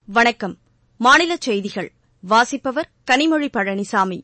வணக்கம் மாநில செய்திகள் வாசிப்பவர் கனிமொழி பழனிசாமி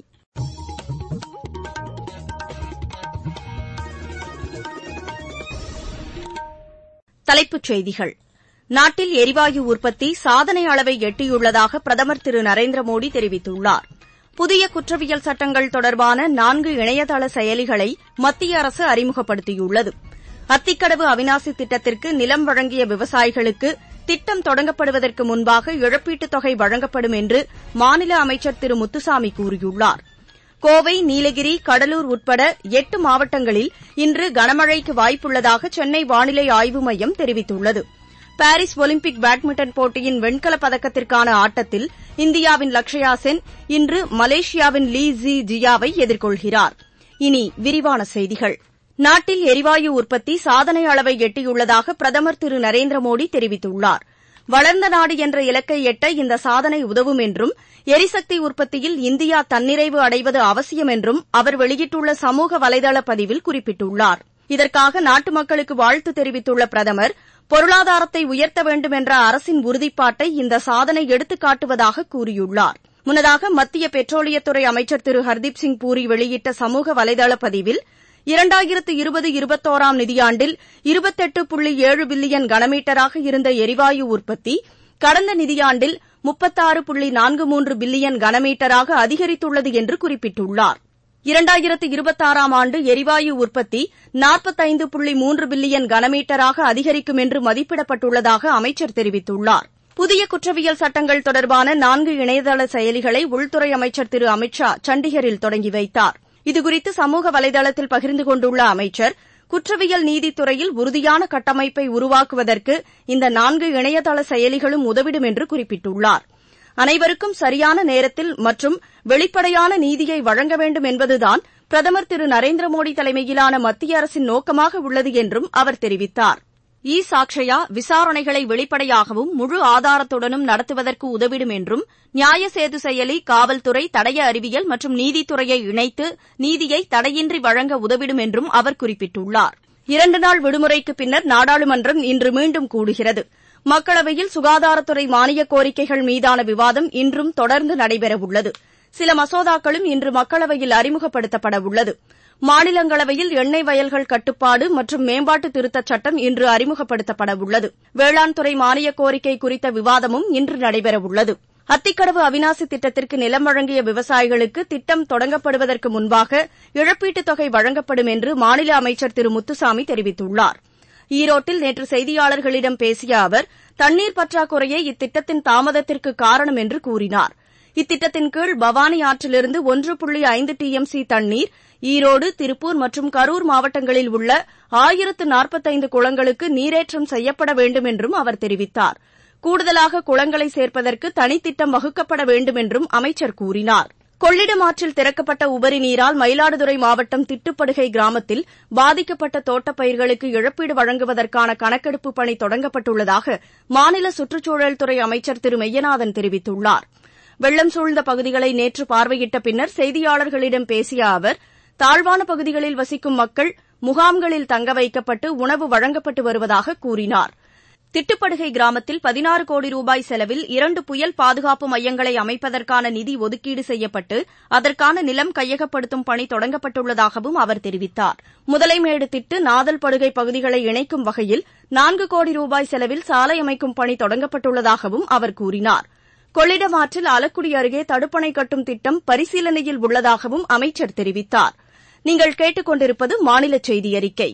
தலைப்புச் செய்திகள் நாட்டில் எரிவாயு உற்பத்தி சாதனை அளவை எட்டியுள்ளதாக பிரதமர் திரு நரேந்திர மோடி தெரிவித்துள்ளார் புதிய குற்றவியல் சட்டங்கள் தொடர்பான நான்கு இணையதள செயலிகளை மத்திய அரசு அறிமுகப்படுத்தியுள்ளது அத்திக்கடவு அவினாசி திட்டத்திற்கு நிலம் வழங்கிய விவசாயிகளுக்கு திட்டம் தொடங்கப்படுவதற்கு முன்பாக இழப்பீட்டுத் தொகை வழங்கப்படும் என்று மாநில அமைச்சர் திரு முத்துசாமி கூறியுள்ளார் கோவை நீலகிரி கடலூர் உட்பட எட்டு மாவட்டங்களில் இன்று கனமழைக்கு வாய்ப்புள்ளதாக சென்னை வானிலை ஆய்வு மையம் தெரிவித்துள்ளது பாரிஸ் ஒலிம்பிக் பேட்மிண்டன் போட்டியின் வெண்கலப் பதக்கத்திற்கான ஆட்டத்தில் இந்தியாவின் லக்ஷயா சென் இன்று மலேசியாவின் லீ ஜி ஜியாவை எதிர்கொள்கிறார் இனி விரிவான செய்திகள் நாட்டில் எரிவாயு உற்பத்தி சாதனை அளவை எட்டியுள்ளதாக பிரதமர் திரு நரேந்திர மோடி தெரிவித்துள்ளார் வளர்ந்த நாடு என்ற இலக்கை எட்ட இந்த சாதனை உதவும் என்றும் எரிசக்தி உற்பத்தியில் இந்தியா தன்னிறைவு அடைவது அவசியம் என்றும் அவர் வெளியிட்டுள்ள சமூக வலைதள பதிவில் குறிப்பிட்டுள்ளார் இதற்காக நாட்டு மக்களுக்கு வாழ்த்து தெரிவித்துள்ள பிரதமர் பொருளாதாரத்தை உயர்த்த வேண்டும் என்ற அரசின் உறுதிப்பாட்டை இந்த சாதனை எடுத்துக் காட்டுவதாக கூறியுள்ளார் முன்னதாக மத்திய பெட்ரோலியத்துறை அமைச்சர் திரு ஹர்தீப் சிங் பூரி வெளியிட்ட சமூக வலைதள பதிவில் இரண்டாயிரத்து இருபது இருபத்தோராம் நிதியாண்டில் இருபத்தெட்டு புள்ளி ஏழு பில்லியன் கனமீட்டராக இருந்த எரிவாயு உற்பத்தி கடந்த நிதியாண்டில் முப்பத்தாறு புள்ளி நான்கு மூன்று பில்லியன் கனமீட்டராக அதிகரித்துள்ளது என்று குறிப்பிட்டுள்ளார் இரண்டாயிரத்து இருபத்தாறாம் ஆண்டு எரிவாயு உற்பத்தி நாற்பத்தைந்து புள்ளி மூன்று பில்லியன் கனமீட்டராக அதிகரிக்கும் என்று மதிப்பிடப்பட்டுள்ளதாக அமைச்சர் தெரிவித்துள்ளார் புதிய குற்றவியல் சட்டங்கள் தொடர்பான நான்கு இணையதள செயலிகளை உள்துறை அமைச்சர் திரு அமித் ஷா சண்டிகரில் தொடங்கி வைத்தார் இதுகுறித்து சமூக வலைதளத்தில் பகிர்ந்து கொண்டுள்ள அமைச்சர் குற்றவியல் நீதித்துறையில் உறுதியான கட்டமைப்பை உருவாக்குவதற்கு இந்த நான்கு இணையதள செயலிகளும் உதவிடும் என்று குறிப்பிட்டுள்ளார் அனைவருக்கும் சரியான நேரத்தில் மற்றும் வெளிப்படையான நீதியை வழங்க வேண்டும் என்பதுதான் பிரதமர் திரு நரேந்திர மோடி தலைமையிலான மத்திய அரசின் நோக்கமாக உள்ளது என்றும் அவர் தெரிவித்தார் இ சாக்ஷயா விசாரணைகளை வெளிப்படையாகவும் முழு ஆதாரத்துடனும் நடத்துவதற்கு உதவிடும் என்றும் நியாய சேது செயலி காவல்துறை தடய அறிவியல் மற்றும் நீதித்துறையை இணைத்து நீதியை தடையின்றி வழங்க உதவிடும் என்றும் அவர் குறிப்பிட்டுள்ளார் இரண்டு நாள் விடுமுறைக்கு பின்னர் நாடாளுமன்றம் இன்று மீண்டும் கூடுகிறது மக்களவையில் சுகாதாரத்துறை மானிய கோரிக்கைகள் மீதான விவாதம் இன்றும் தொடர்ந்து நடைபெறவுள்ளது சில மசோதாக்களும் இன்று மக்களவையில் அறிமுகப்படுத்தப்பட உள்ளது மாநிலங்களவையில் எண்ணெய் வயல்கள் கட்டுப்பாடு மற்றும் மேம்பாட்டு திருத்தச் சட்டம் இன்று அறிமுகப்படுத்தப்பட உள்ளது வேளாண் துறை மானிய கோரிக்கை குறித்த விவாதமும் இன்று நடைபெறவுள்ளது அத்திக்கடவு அவினாசி திட்டத்திற்கு நிலம் வழங்கிய விவசாயிகளுக்கு திட்டம் தொடங்கப்படுவதற்கு முன்பாக இழப்பீட்டுத் தொகை வழங்கப்படும் என்று மாநில அமைச்சர் திரு முத்துசாமி தெரிவித்துள்ளார் ஈரோட்டில் நேற்று செய்தியாளர்களிடம் பேசிய அவர் தண்ணீர் பற்றாக்குறையே இத்திட்டத்தின் தாமதத்திற்கு காரணம் என்று கூறினார் இத்திட்டத்தின் கீழ் பவானி ஆற்றிலிருந்து ஒன்று புள்ளி ஐந்து டி எம் சி தண்ணீர் ஈரோடு திருப்பூர் மற்றும் கரூர் மாவட்டங்களில் உள்ள ஆயிரத்து நாற்பத்தைந்து குளங்களுக்கு நீரேற்றம் செய்யப்பட வேண்டும் என்றும் அவர் தெரிவித்தார் கூடுதலாக குளங்களை சேர்ப்பதற்கு தனித்திட்டம் வகுக்கப்பட வேண்டும் என்றும் அமைச்சர் கூறினார் கொள்ளிடம் ஆற்றில் திறக்கப்பட்ட உபரி நீரால் மயிலாடுதுறை மாவட்டம் திட்டுப்படுகை கிராமத்தில் பாதிக்கப்பட்ட தோட்டப்பயிர்களுக்கு இழப்பீடு வழங்குவதற்கான கணக்கெடுப்பு பணி தொடங்கப்பட்டுள்ளதாக மாநில சுற்றுச்சூழல் துறை அமைச்சர் திரு மெய்யநாதன் தெரிவித்துள்ளார் வெள்ளம் சூழ்ந்த பகுதிகளை நேற்று பார்வையிட்ட பின்னர் செய்தியாளர்களிடம் பேசிய அவர் தாழ்வான பகுதிகளில் வசிக்கும் மக்கள் முகாம்களில் தங்க வைக்கப்பட்டு உணவு வழங்கப்பட்டு வருவதாக கூறினார் திட்டுப்படுகை கிராமத்தில் பதினாறு கோடி ரூபாய் செலவில் இரண்டு புயல் பாதுகாப்பு மையங்களை அமைப்பதற்கான நிதி ஒதுக்கீடு செய்யப்பட்டு அதற்கான நிலம் கையகப்படுத்தும் பணி தொடங்கப்பட்டுள்ளதாகவும் அவர் தெரிவித்தார் முதலைமேடு திட்டு நாதல்படுகை பகுதிகளை இணைக்கும் வகையில் நான்கு கோடி ரூபாய் செலவில் சாலை அமைக்கும் பணி தொடங்கப்பட்டுள்ளதாகவும் அவர் கூறினார் கொள்ளிடம் ஆற்றில் அலக்குடி அருகே தடுப்பணை கட்டும் திட்டம் பரிசீலனையில் உள்ளதாகவும் அமைச்சர் தெரிவித்தார் நீங்கள் கேட்டுக் கொண்டிருப்பது மாநில செய்தி அறிக்கை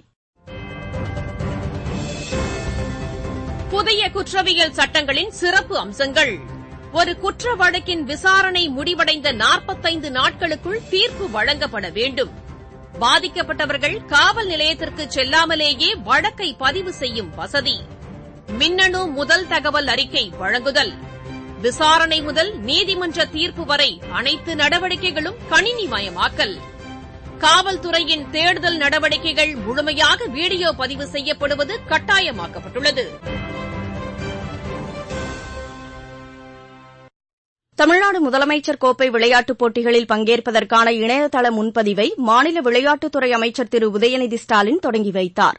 புதிய குற்றவியல் சட்டங்களின் சிறப்பு அம்சங்கள் ஒரு குற்ற வழக்கின் விசாரணை முடிவடைந்த நாற்பத்தைந்து நாட்களுக்குள் தீர்ப்பு வழங்கப்பட வேண்டும் பாதிக்கப்பட்டவர்கள் காவல் நிலையத்திற்கு செல்லாமலேயே வழக்கை பதிவு செய்யும் வசதி மின்னணு முதல் தகவல் அறிக்கை வழங்குதல் விசாரணை முதல் நீதிமன்ற தீர்ப்பு வரை அனைத்து நடவடிக்கைகளும் கணினிமயமாக்கல் காவல்துறையின் தேடுதல் நடவடிக்கைகள் முழுமையாக வீடியோ பதிவு செய்யப்படுவது கட்டாயமாக்கப்பட்டுள்ளது தமிழ்நாடு முதலமைச்சர் கோப்பை விளையாட்டுப் போட்டிகளில் பங்கேற்பதற்கான இணையதள முன்பதிவை மாநில விளையாட்டுத்துறை அமைச்சர் திரு உதயநிதி ஸ்டாலின் தொடங்கி வைத்தார்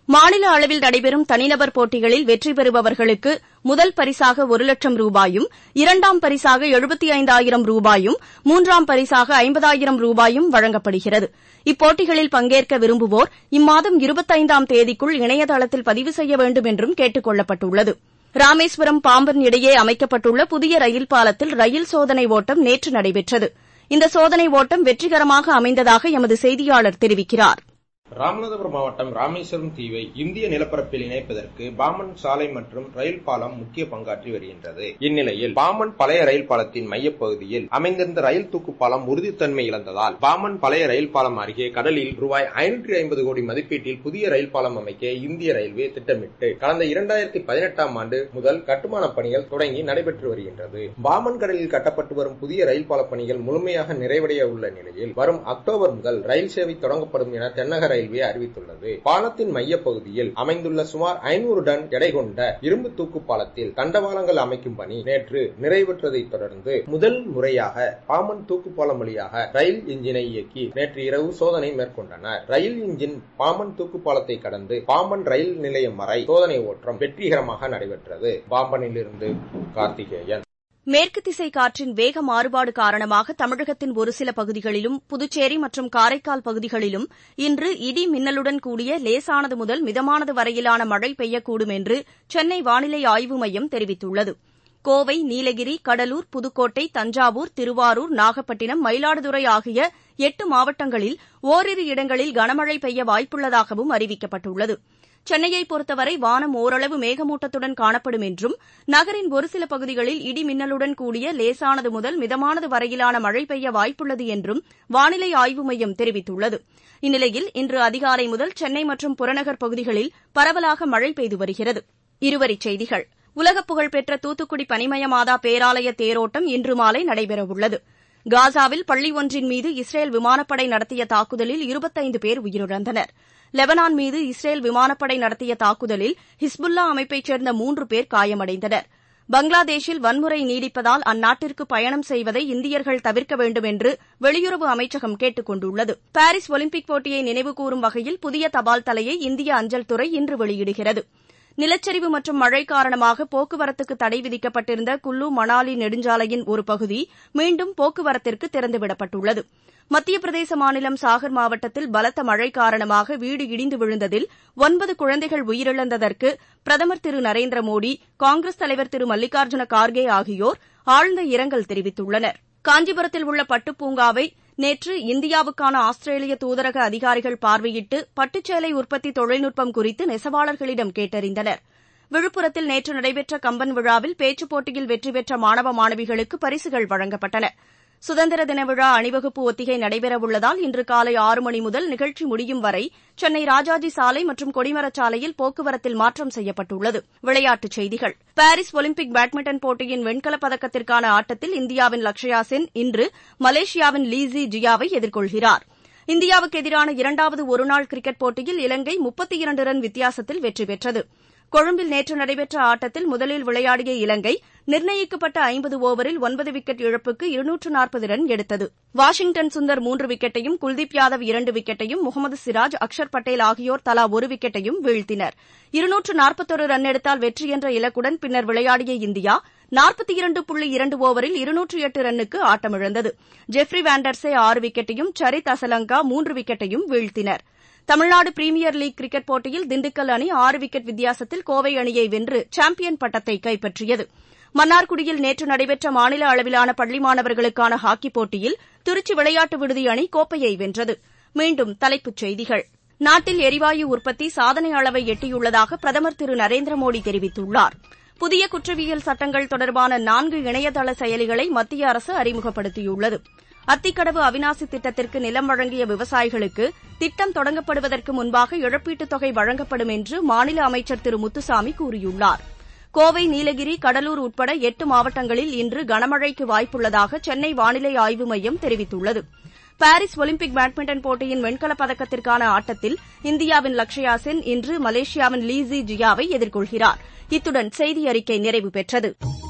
மாநில அளவில் நடைபெறும் தனிநபர் போட்டிகளில் வெற்றி பெறுபவர்களுக்கு முதல் பரிசாக ஒரு லட்சம் ரூபாயும் இரண்டாம் பரிசாக எழுபத்தி ஐந்தாயிரம் ரூபாயும் மூன்றாம் பரிசாக ஐம்பதாயிரம் ரூபாயும் வழங்கப்படுகிறது இப்போட்டிகளில் பங்கேற்க விரும்புவோர் இம்மாதம் இருபத்தைந்தாம் தேதிக்குள் இணையதளத்தில் பதிவு செய்ய வேண்டும் என்றும் கேட்டுக் கொள்ளப்பட்டுள்ளது ராமேஸ்வரம் பாம்பன் இடையே அமைக்கப்பட்டுள்ள புதிய ரயில் பாலத்தில் ரயில் சோதனை ஓட்டம் நேற்று நடைபெற்றது இந்த சோதனை ஓட்டம் வெற்றிகரமாக அமைந்ததாக எமது செய்தியாளர் தெரிவிக்கிறார் ராமநாதபுரம் மாவட்டம் ராமேஸ்வரம் தீவை இந்திய நிலப்பரப்பில் இணைப்பதற்கு பாமன் சாலை மற்றும் ரயில் பாலம் முக்கிய பங்காற்றி வருகின்றது இந்நிலையில் பாமன் பழைய ரயில் பாலத்தின் மையப்பகுதியில் அமைந்திருந்த ரயில் தூக்கு பாலம் உறுதித்தன்மை இழந்ததால் பாமன் பழைய ரயில் பாலம் அருகே கடலில் ரூபாய் ஐநூற்றி ஐம்பது கோடி மதிப்பீட்டில் புதிய ரயில் பாலம் அமைக்க இந்திய ரயில்வே திட்டமிட்டு கடந்த இரண்டாயிரத்தி பதினெட்டாம் ஆண்டு முதல் கட்டுமான பணிகள் தொடங்கி நடைபெற்று வருகின்றது பாமன் கடலில் கட்டப்பட்டு வரும் புதிய ரயில் பால பணிகள் முழுமையாக நிறைவடைய உள்ள நிலையில் வரும் அக்டோபர் முதல் ரயில் சேவை தொடங்கப்படும் என தென்னக ரயில்வே அறிவித்துள்ளது பாலத்தின் மைய பகுதியில் அமைந்துள்ள சுமார் ஐநூறு டன் எடை கொண்ட இரும்பு தூக்கு பாலத்தில் தண்டவாளங்கள் அமைக்கும் பணி நேற்று நிறைவேற்றதை தொடர்ந்து முதல் முறையாக பாமன் தூக்கு பாலம் வழியாக ரயில் இன்ஜினை இயக்கி நேற்று இரவு சோதனை மேற்கொண்டனர் ரயில் இன்ஜின் பாமன் தூக்கு பாலத்தை கடந்து பாம்பன் ரயில் நிலையம் வரை சோதனை ஓட்டம் வெற்றிகரமாக நடைபெற்றது பாம்பனிலிருந்து கார்த்திகேயன் மேற்கு திசை காற்றின் வேக மாறுபாடு காரணமாக தமிழகத்தின் ஒரு சில பகுதிகளிலும் புதுச்சேரி மற்றும் காரைக்கால் பகுதிகளிலும் இன்று இடி மின்னலுடன் கூடிய லேசானது முதல் மிதமானது வரையிலான மழை பெய்யக்கூடும் என்று சென்னை வானிலை ஆய்வு மையம் தெரிவித்துள்ளது கோவை நீலகிரி கடலூர் புதுக்கோட்டை தஞ்சாவூர் திருவாரூர் நாகப்பட்டினம் மயிலாடுதுறை ஆகிய எட்டு மாவட்டங்களில் ஓரிரு இடங்களில் கனமழை பெய்ய வாய்ப்புள்ளதாகவும் அறிவிக்கப்பட்டுள்ளது சென்னையை பொறுத்தவரை வானம் ஓரளவு மேகமூட்டத்துடன் காணப்படும் என்றும் நகரின் ஒரு சில பகுதிகளில் இடி மின்னலுடன் கூடிய லேசானது முதல் மிதமானது வரையிலான மழை பெய்ய வாய்ப்புள்ளது என்றும் வானிலை ஆய்வு மையம் தெரிவித்துள்ளது இந்நிலையில் இன்று அதிகாலை முதல் சென்னை மற்றும் புறநகர் பகுதிகளில் பரவலாக மழை பெய்து வருகிறது இருவரிச் செய்திகள் உலக புகழ்பெற்ற தூத்துக்குடி பனிமய மாதா பேராலய தேரோட்டம் இன்று மாலை நடைபெறவுள்ளது காசாவில் பள்ளி ஒன்றின் மீது இஸ்ரேல் விமானப்படை நடத்திய தாக்குதலில் இருபத்தைந்து பேர் உயிரிழந்தனர் லெபனான் மீது இஸ்ரேல் விமானப்படை நடத்திய தாக்குதலில் ஹிஸ்புல்லா அமைப்பைச் சேர்ந்த மூன்று பேர் காயமடைந்தனர் பங்களாதேஷில் வன்முறை நீடிப்பதால் அந்நாட்டிற்கு பயணம் செய்வதை இந்தியர்கள் தவிர்க்க வேண்டும் என்று வெளியுறவு அமைச்சகம் கேட்டுக் கொண்டுள்ளது பாரிஸ் ஒலிம்பிக் போட்டியை நினைவுகூரும் வகையில் புதிய தபால் தலையை இந்திய அஞ்சல் துறை இன்று வெளியிடுகிறது நிலச்சரிவு மற்றும் மழை காரணமாக போக்குவரத்துக்கு தடை விதிக்கப்பட்டிருந்த குல்லு மணாலி நெடுஞ்சாலையின் ஒரு பகுதி மீண்டும் போக்குவரத்திற்கு திறந்துவிடப்பட்டுள்ளது மத்திய பிரதேச மாநிலம் சாகர் மாவட்டத்தில் பலத்த மழை காரணமாக வீடு இடிந்து விழுந்ததில் ஒன்பது குழந்தைகள் உயிரிழந்ததற்கு பிரதமர் திரு நரேந்திர மோடி காங்கிரஸ் தலைவர் திரு மல்லிகார்ஜுன கார்கே ஆகியோர் ஆழ்ந்த இரங்கல் தெரிவித்துள்ளனர் காஞ்சிபுரத்தில் உள்ள பட்டுப் பூங்காவை நேற்று இந்தியாவுக்கான ஆஸ்திரேலிய தூதரக அதிகாரிகள் பார்வையிட்டு பட்டுச்சேலை உற்பத்தி தொழில்நுட்பம் குறித்து நெசவாளர்களிடம் கேட்டறிந்தனர் விழுப்புரத்தில் நேற்று நடைபெற்ற கம்பன் விழாவில் பேச்சுப் போட்டியில் வெற்றி பெற்ற மாணவ மாணவிகளுக்கு பரிசுகள் வழங்கப்பட்டன சுதந்திர தின விழா அணிவகுப்பு ஒத்திகை நடைபெறவுள்ளதால் இன்று காலை ஆறு மணி முதல் நிகழ்ச்சி முடியும் வரை சென்னை ராஜாஜி சாலை மற்றும் கொடிமரச் சாலையில் போக்குவரத்தில் மாற்றம் செய்யப்பட்டுள்ளது விளையாட்டுச் செய்திகள் பாரிஸ் ஒலிம்பிக் பேட்மிண்டன் போட்டியின் வெண்கலப் பதக்கத்திற்கான ஆட்டத்தில் இந்தியாவின் லக்ஷயா சென் இன்று மலேசியாவின் லீஸி ஜியாவை எதிர்கொள்கிறார் இந்தியாவுக்கு எதிரான இரண்டாவது ஒருநாள் கிரிக்கெட் போட்டியில் இலங்கை முப்பத்தி இரண்டு ரன் வித்தியாசத்தில் வெற்றி பெற்றது கொழும்பில் நேற்று நடைபெற்ற ஆட்டத்தில் முதலில் விளையாடிய இலங்கை நிர்ணயிக்கப்பட்ட ஐம்பது ஓவரில் ஒன்பது விக்கெட் இழப்புக்கு இருநூற்று நாற்பது ரன் எடுத்தது வாஷிங்டன் சுந்தர் மூன்று விக்கெட்டையும் குல்தீப் யாதவ் இரண்டு விக்கெட்டையும் முகமது சிராஜ் அக்ஷர் பட்டேல் ஆகியோர் தலா ஒரு விக்கெட்டையும் வீழ்த்தினர் இருநூற்று நாற்பத்தொரு ரன் எடுத்தால் வெற்றி என்ற இலக்குடன் பின்னர் விளையாடிய இந்தியா நாற்பத்தி இரண்டு புள்ளி இரண்டு ஓவரில் இருநூற்று எட்டு ரன்னுக்கு ஆட்டமிழந்தது ஜெஃப்ரி வாண்டர்ஸே ஆறு விக்கெட்டையும் சரித் அசலங்கா மூன்று விக்கெட்டையும் வீழ்த்தினர் தமிழ்நாடு பிரீமியர் லீக் கிரிக்கெட் போட்டியில் திண்டுக்கல் அணி ஆறு விக்கெட் வித்தியாசத்தில் கோவை அணியை வென்று சாம்பியன் பட்டத்தை கைப்பற்றியது மன்னார்குடியில் நேற்று நடைபெற்ற மாநில அளவிலான பள்ளி மாணவர்களுக்கான ஹாக்கிப் போட்டியில் திருச்சி விளையாட்டு விடுதி அணி கோப்பையை வென்றது மீண்டும் தலைப்புச் செய்திகள் நாட்டில் எரிவாயு உற்பத்தி சாதனை அளவை எட்டியுள்ளதாக பிரதமர் திரு நரேந்திர மோடி தெரிவித்துள்ளார் புதிய குற்றவியல் சட்டங்கள் தொடர்பான நான்கு இணையதள செயலிகளை மத்திய அரசு அறிமுகப்படுத்தியுள்ளது அத்திக்கடவு அவினாசி திட்டத்திற்கு நிலம் வழங்கிய விவசாயிகளுக்கு திட்டம் தொடங்கப்படுவதற்கு முன்பாக இழப்பீட்டுத் தொகை வழங்கப்படும் என்று மாநில அமைச்சர் திரு முத்துசாமி கூறியுள்ளார் கோவை நீலகிரி கடலூர் உட்பட எட்டு மாவட்டங்களில் இன்று கனமழைக்கு வாய்ப்புள்ளதாக சென்னை வானிலை ஆய்வு மையம் தெரிவித்துள்ளது பாரிஸ் ஒலிம்பிக் பேட்மிண்டன் போட்டியின் வெண்கலப் பதக்கத்திற்கான ஆட்டத்தில் இந்தியாவின் லக்ஷயா சென் இன்று மலேசியாவின் லீஸி ஜியாவை எதிர்கொள்கிறார் இத்துடன் செய்தி அறிக்கை நிறைவு பெற்றது